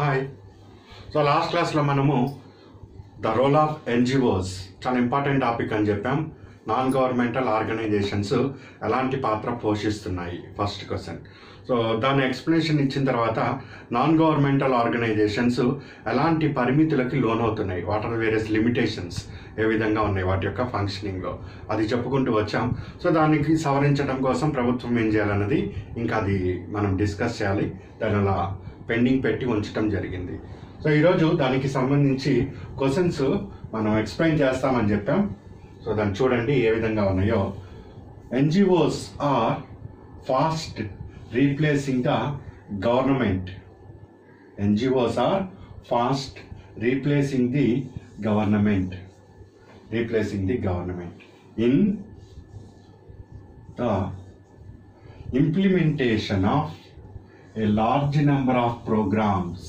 hi so last క్లాస్లో మనము the role of NGOs చాలా ఇంపార్టెంట్ టాపిక్ అని చెప్పాం నాన్ గవర్నమెంటల్ ఆర్గనైజేషన్స్ ఎలాంటి పాత్ర పోషిస్తున్నాయి ఫస్ట్ క్వశ్చన్ సో దాని ఎక్స్ప్లెనేషన్ ఇచ్చిన తర్వాత నాన్ గవర్నమెంటల్ ఆర్గనైజేషన్స్ ఎలాంటి పరిమితులకి లోనవుతున్నాయి వాట్ ఆర్ వేరియస్ లిమిటేషన్స్ ఏ విధంగా ఉన్నాయి వాటి యొక్క ఫంక్షనింగ్లో అది చెప్పుకుంటూ వచ్చాం సో దానికి సవరించడం కోసం ప్రభుత్వం ఏం చేయాలన్నది ఇంకా అది మనం డిస్కస్ చేయాలి దాని అలా పెండింగ్ పెట్టి ఉంచడం జరిగింది సో ఈరోజు దానికి సంబంధించి క్వశ్చన్స్ మనం ఎక్స్ప్లెయిన్ చేస్తామని చెప్పాం సో దాన్ని చూడండి ఏ విధంగా ఉన్నాయో NGOs are fast replacing the government NGOs are fast replacing the government replacing the government in the implementation of a large number of programs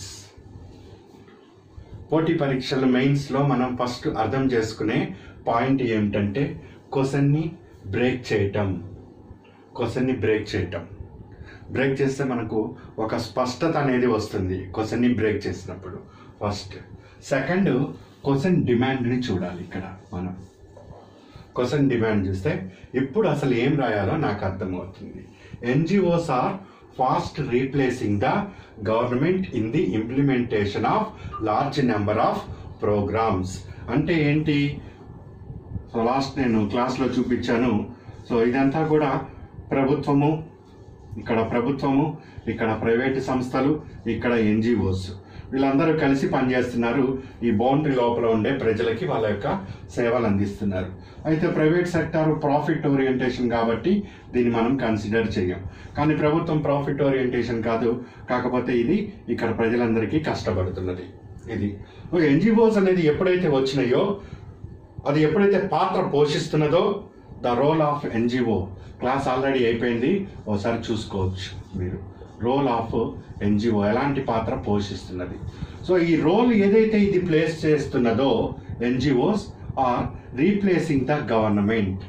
పోటీ పరీక్షల మెయిన్స్లో మనం ఫస్ట్ అర్థం చేసుకునే పాయింట్ ఏమిటంటే క్వశ్చన్ని బ్రేక్ చేయటం క్వశ్చన్ని బ్రేక్ చేయటం బ్రేక్ చేస్తే మనకు ఒక స్పష్టత అనేది వస్తుంది క్వశ్చన్ని బ్రేక్ చేసినప్పుడు ఫస్ట్ సెకండ్ క్వశ్చన్ డిమాండ్ని చూడాలి ఇక్కడ మనం క్వశ్చన్ డిమాండ్ చూస్తే ఇప్పుడు అసలు ఏం రాయాలో నాకు అర్థమవుతుంది NGOs are fast replacing the government in the implementation of large number of programmes అంటే ఏంటి సో లాస్ట్ నేను క్లాస్లో చూపించాను సో ఇదంతా కూడా ప్రభుత్వము ఇక్కడ ప్రభుత్వము ఇక్కడ ప్రైవేటు సంస్థలు ఇక్కడ ఎన్జిఓస్ వీళ్ళందరూ కలిసి పనిచేస్తున్నారు ఈ బౌండరీ లోపల ఉండే ప్రజలకి వాళ్ళ యొక్క సేవలు అందిస్తున్నారు అయితే ప్రైవేట్ సెక్టార్ ప్రాఫిట్ ఓరియంటేషన్ కాబట్టి దీన్ని మనం కన్సిడర్ చేయం కానీ ప్రభుత్వం ప్రాఫిట్ ఓరియంటేషన్ కాదు కాకపోతే ఇది ఇక్కడ ప్రజలందరికీ కష్టపడుతున్నది ఇది ఎన్జిఓస్ అనేది ఎప్పుడైతే వచ్చినాయో అది ఎప్పుడైతే పాత్ర పోషిస్తున్నదో the role of NGO class already అయిపోయింది ఒకసారి చూసుకోవచ్చు మీరు రోల్ ఆఫ్ ఎన్జిఓ ఎలాంటి పాత్ర పోషిస్తున్నది సో ఈ రోల్ ఏదైతే ఇది ప్లేస్ చేస్తున్నదో NGOs are replacing the government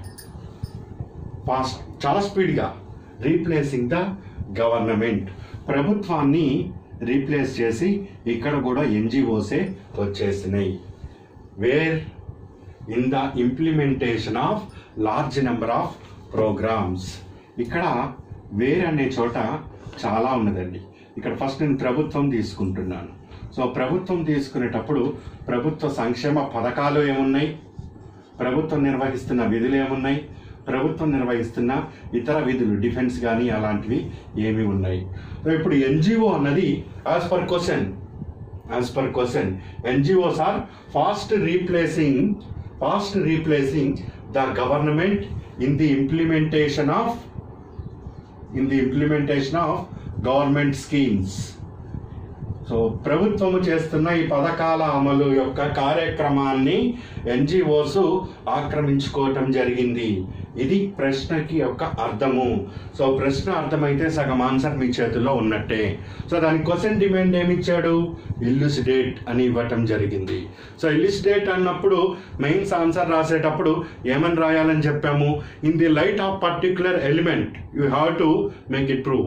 fast చాలా స్పీడ్గా రీప్లేసింగ్ ద గవర్నమెంట్ ప్రభుత్వాన్ని రీప్లేస్ చేసి ఇక్కడ కూడా ఎన్జిఓసే వచ్చేసినాయి where in the implementation of large number of programmes ఇక్కడ వేర్ అనే చోట చాలా ఉన్నదండి ఇక్కడ ఫస్ట్ నేను ప్రభుత్వం తీసుకుంటున్నాను సో ప్రభుత్వం తీసుకునేటప్పుడు ప్రభుత్వ సంక్షేమ పథకాలు ఏమున్నాయి ప్రభుత్వం నిర్వహిస్తున్న విధులు ఏమున్నాయి ప్రభుత్వం నిర్వహిస్తున్న ఇతర విధులు డిఫెన్స్ కానీ అలాంటివి ఏమి ఉన్నాయి సో ఇప్పుడు ఎన్జిఓ అన్నది as per question as per question NGOs are fast replacing fast replacing the government in the implementation of in the implementation of government schemes so ప్రభుత్వము చేస్తున్న ఈ పథకాల అమలు యొక్క కార్యక్రమాన్ని ఎన్జిఓస్ ఆక్రమించుకోవటం జరిగింది ఇది ప్రశ్నకి యొక్క అర్థము సో ప్రశ్న అర్థమైతే సగం ఆన్సర్ మీ చేతిలో ఉన్నట్టే సో దాని క్వశ్చన్ డిమాండ్ ఏమి ఇచ్చాడు ఇల్లుసిడేట్ అని ఇవ్వటం జరిగింది సో ఇల్లుసిడేట్ అన్నప్పుడు మెయిన్స్ ఆన్సర్ రాసేటప్పుడు ఏమని రాయాలని చెప్పాము in the light of particular element you have to make it prove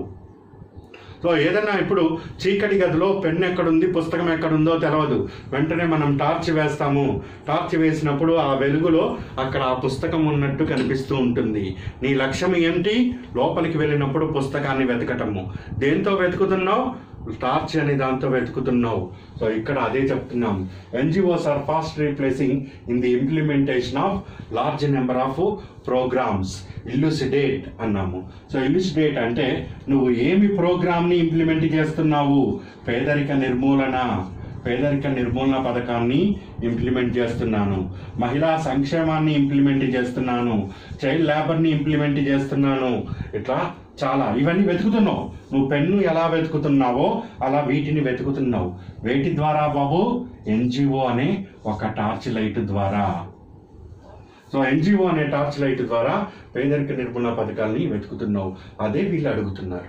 so ఏదైనా ఇప్పుడు చీకటి గదిలో పెన్ ఎక్కడుంది పుస్తకం ఎక్కడుందో తెలియదు వెంటనే మనం టార్చ్ వేస్తాము టార్చ్ వేసినప్పుడు ఆ వెలుగులో అక్కడ ఆ పుస్తకం ఉన్నట్టు కనిపిస్తూ ఉంటుంది నీ లక్ష్యం ఏంటి లోపలికి వెళ్ళినప్పుడు పుస్తకాన్ని వెతకటము దేంతో వెతుకుతున్నావు టార్చ్ అనే దాంతో వెతుకుతున్నావు సో ఇక్కడ అదే చెప్తున్నాం NGOs are fast replacing in the implementation of large number of programmes elucidate అన్నాము సో ఇల్లుసిడేట్ అంటే నువ్వు ఏమి ప్రోగ్రామ్ని ఇంప్లిమెంట్ చేస్తున్నావు పేదరిక నిర్మూలన పేదరిక నిర్మూలన పథకాన్ని ఇంప్లిమెంట్ చేస్తున్నాను మహిళా సంక్షేమాన్ని ఇంప్లిమెంట్ చేస్తున్నాను చైల్డ్ లేబర్ని ఇంప్లిమెంట్ చేస్తున్నాను ఇట్లా చాలా ఇవన్నీ వెతుకుతున్నావు నువ్వు పెన్ను ఎలా వెతుకుతున్నావో అలా వీటిని వెతుకుతున్నావు వేటి ద్వారా బాబు ఎన్జిఓ అనే ఒక టార్చ్ లైట్ ద్వారా సో ఎన్జిఓ అనే టార్చ్ లైట్ ద్వారా పేదరిక నిర్మూలన పథకాల్ని వెతుకుతున్నావు అదే వీళ్ళు అడుగుతున్నారు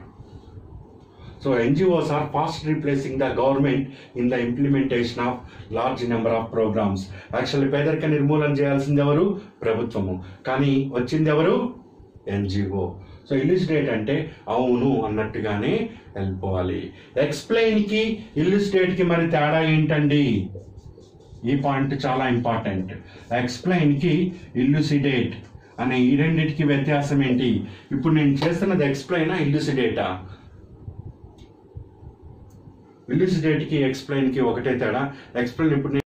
so NGOs are fast replacing the government in the implementation of large number of programmes actually పేదరిక నిర్మూలన చేయాల్సింది ఎవరు ప్రభుత్వము కానీ వచ్చింది ఎవరు ఎన్జిఓ సో ఇల్లుసిడేట్ అంటే అవును అన్నట్టుగానే వెళ్ళిపోవాలి ఎక్స్ప్లెయిన్కి ఇల్లుసిడేట్కి మరి తేడా ఏంటండి ఈ పాయింట్ చాలా ఇంపార్టెంట్ ఎక్స్ప్లెయిన్కి ఇల్లుసిడేట్ అనే ఈ రెండింటికి వ్యత్యాసం ఏంటి ఇప్పుడు నేను చేస్తున్నది ఎక్స్ప్లెయినా ఇల్లుసిడేటా ఇల్లుసిడేట్కి ఎక్స్ప్లెయిన్కి ఒకటే తేడా ఎక్స్ప్లెయిన్ ఇప్పుడు నేను